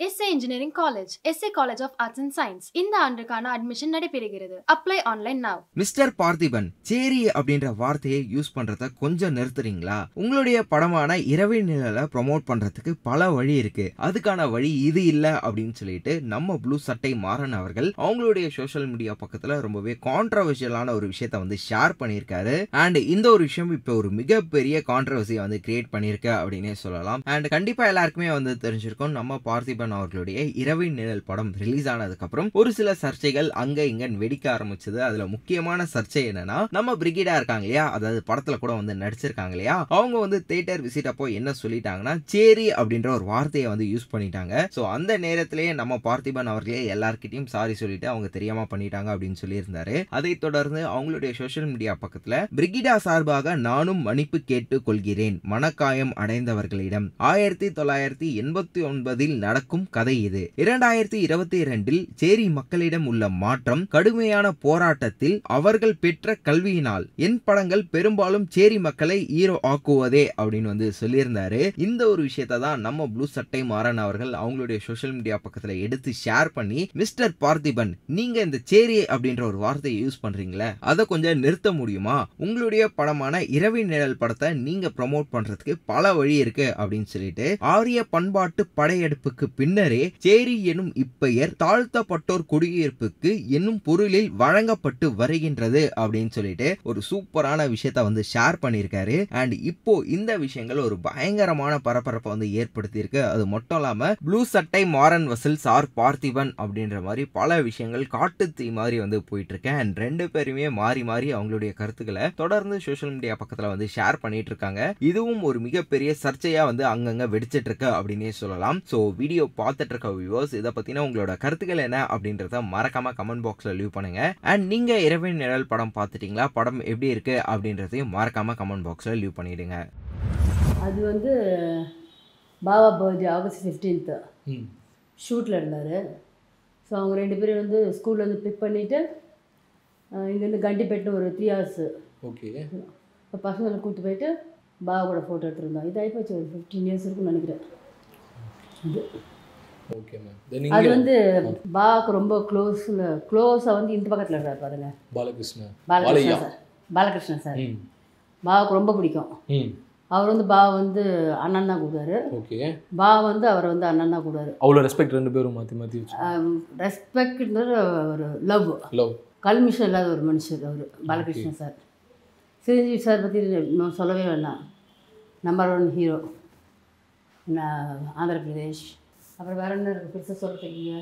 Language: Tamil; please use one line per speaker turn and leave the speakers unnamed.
S A engineering college SA college of arts and science இந்த ஆண்டுக்கான அட்மிஷன் நடைபெறுகிறது apply online now
mister Parthiban சேரி அப்படின்ற வார்த்தையை யூஸ் பண்றத கொஞ்சம் நிறுத்துறீங்களா உங்களுடைய படமான இரவின் நிழலை ப்ரொமோட் பண்றதுக்கு பல வழி இருக்கு அதுக்கான வழி இது இல்ல அப்படின்னு சொல்லிட்டு நம்ம ப்ளூ சட்டை மாறன் அவர்கள் அவங்களுடைய சோஷியல் மீடியா பக்கத்துல ரொம்பவே கான்ட்ரவர்ஷியலான ஒரு விஷயத்த வந்து ஷேர் பண்ணியிருக்காரு அண்ட் இந்த ஒரு விஷயம் இப்போ ஒரு மிகப்பெரிய கான்ட்ரவர்சியை வந்து கிரியேட் பண்ணியிருக்கு அப்படின்னே சொல்லலாம் அண்ட் கண்டிப்பா எல்லாருக்குமே வந்து தெரிஞ்சிருக்கும் நம்ம பார்த்திபன் அவர்களுடைய இரவின் நிழல் படம் ரிலீஸ் ஆனதுக்கு அப்புறம் ஒரு சில சர்ச்சைகள் அங்க இங்க வெடிக்க ஆரம்பிச்சது அதுல முக்கியமான சர்ச்சை என்னன்னா நம்ம பிரிகிடா இருக்காங்க இல்லையா அதாவது படத்துல கூட வந்து நடிச்சிருக்காங்க இல்லையா அவங்க வந்து தியேட்டர் விசிட் அப்போ என்ன சொல்லிட்டாங்கன்னா சேரி அப்படின்ற ஒரு வார்த்தையை வந்து யூஸ் பண்ணிட்டாங்க சோ அந்த நேரத்திலேயே நம்ம பார்த்திபன் அவர்களே எல்லார்கிட்டயும் சாரி சொல்லிட்டு அவங்க தெரியாம பண்ணிட்டாங்க அப்படின்னு சொல்லியிருந்தாரு அதைத் தொடர்ந்து அவங்களுடைய சோஷியல் மீடியா பக்கத்துல பிரிகிடா சார்பாக நானும் மன்னிப்பு கேட்டுக் கொள்கிறேன் மனக்காயம் அடைந்தவர்களிடம் ஆயிரத்தி தொள்ளாயிரத்தி எண்பத்தி ஒன்பதில் நடக்கும் கதை இது இரண்டாயிரத்தி இருபத்தி இரண்டில் சேரி மக்களிடம் உள்ள மாற்றம் கடுமையான போராட்டத்தில் அவர்கள் பெற்ற கல்வியினால் என் படங்கள் பெரும்பாலும் சேரி மக்களை ஹீரோ ஆக்குவதே அப்படின்னு வந்து சொல்லியிருந்தாரு இந்த ஒரு விஷயத்தை தான் நம்ம ப்ளூ சட்டை மாறன் அவர்கள் அவங்களுடைய சோஷியல் மீடியா பக்கத்துல எடுத்து ஷேர் பண்ணி மிஸ்டர் பார்த்திபன் நீங்க இந்த சேரி அப்படின்ற ஒரு வார்த்தையை யூஸ் பண்றீங்களே அதை கொஞ்சம் நிறுத்த முடியுமா உங்களுடைய படமான இரவின் நிழல் படத்தை நீங்க ப்ரமோட் பண்றதுக்கு பல வழி இருக்கு அப்படின்னு சொல்லிட்டு ஆரிய பண்பாட்டு படையெடுப்புக்கு பின்னரே சேரி எனும் இப்பெயர் தாழ்த்தப்பட்டோர் குடியிருப்புக்கு என்னும் பொருளில் வழங்கப்பட்டு வருகின்றது அப்படின்னு சொல்லிட்டு ஒரு சூப்பரான விஷயத்த வந்து ஷேர் பண்ணியிருக்காரு அண்ட் இப்போ இந்த விஷயங்கள் ஒரு பயங்கரமான பரபரப்பை வந்து ஏற்படுத்தியிருக்கு அது மட்டும் இல்லாம ப்ளூ சட்டை மாறன் வசல்ஸ் ஆர் பார்த்திபன் அப்படின்ற மாதிரி பல விஷயங்கள் காட்டு தீ மாதிரி வந்து போயிட்டு இருக்கு அண்ட் ரெண்டு பேருமே மாறி மாறி அவங்களுடைய கருத்துக்களை தொடர்ந்து சோஷியல் மீடியா பக்கத்துல வந்து ஷேர் பண்ணிட்டு இருக்காங்க இதுவும் ஒரு மிகப்பெரிய சர்ச்சையா வந்து அங்கங்க வெடிச்சிட்டு இருக்கு அப்படின்னே சொல்லலாம் ஸோ வீடியோ பார்த்துட்டு இருக்க வியூவர்ஸ் இதை பத்தின உங்களோட கருத்துக்கள் என்ன அப்படின்றத மறக்காம கமெண்ட் பாக்ஸ்ல லீவ் பண்ணுங்க அண்ட் நீங்க இரவின் நிழல் படம் பார்த்துட்டீங்களா படம் எப்படி இருக்கு அப்படின்றதையும் மறக்காம கமெண்ட் பாக்ஸ்ல லீவ் பண்ணிடுங்க
அது வந்து பாபா பர்த்டே ஆகஸ்ட் ஃபிஃப்டீன்த்து
ம்
ஷூட்டில் இருந்தார் ஸோ அவங்க ரெண்டு பேரும் வந்து ஸ்கூல்ல வந்து பிக் பண்ணிவிட்டு இங்கேருந்து கண்டிப்பேட்டு ஒரு த்ரீ ஹவர்ஸு
ஓகே
இப்போ பசங்களை கூப்பிட்டு போயிட்டு பாபா கூட ஃபோட்டோ எடுத்துருந்தோம் இது ஆகிப்போச்சு ஒரு ஃபிஃப்டீன் இயர்ஸ் இருக்குன்னு நினைக்கிறேன்
ஓகே மேம் தென்
அது
இங்கே
வந்து பாபாவுக்கு ரொம்ப க்ளோஸில் க்ளோஸாக வந்து இந்த பக்கத்தில் இருக்கார் பாருங்க
பாலகிருஷ்ணன்
பாலகிருஷ்ணன்
பாலையா.
சார் பாலகிருஷ்ணன் சார்
ம்
பாபாவுக்கு ரொம்ப பிடிக்கும்
ம்
அவர் வந்து பாபா வந்து அண்ணன் தான் கூடுவார்
ஓகே
பாபா வந்து அவர் வந்து அண்ணன் தான் கூடுவார்
அவ்வளோ ரெஸ்பெக்ட் ரெண்டு பேரும் மாற்றி மாற்றி வச்சு
ரெஸ்பெக்ட்ன்றது ஒரு லவ்
லவ்
கல்மிஷம் இல்லாத ஒரு மனுஷர் அவர் பாலகிருஷ்ணன் சார் சிரஞ்சீவி சார் பற்றி நான் சொல்லவே வேண்டாம் number one hero Andhra Pradesh அப்புறம் வேற என்ன இருக்குது பெருசாக சொல்கிறதுக்கு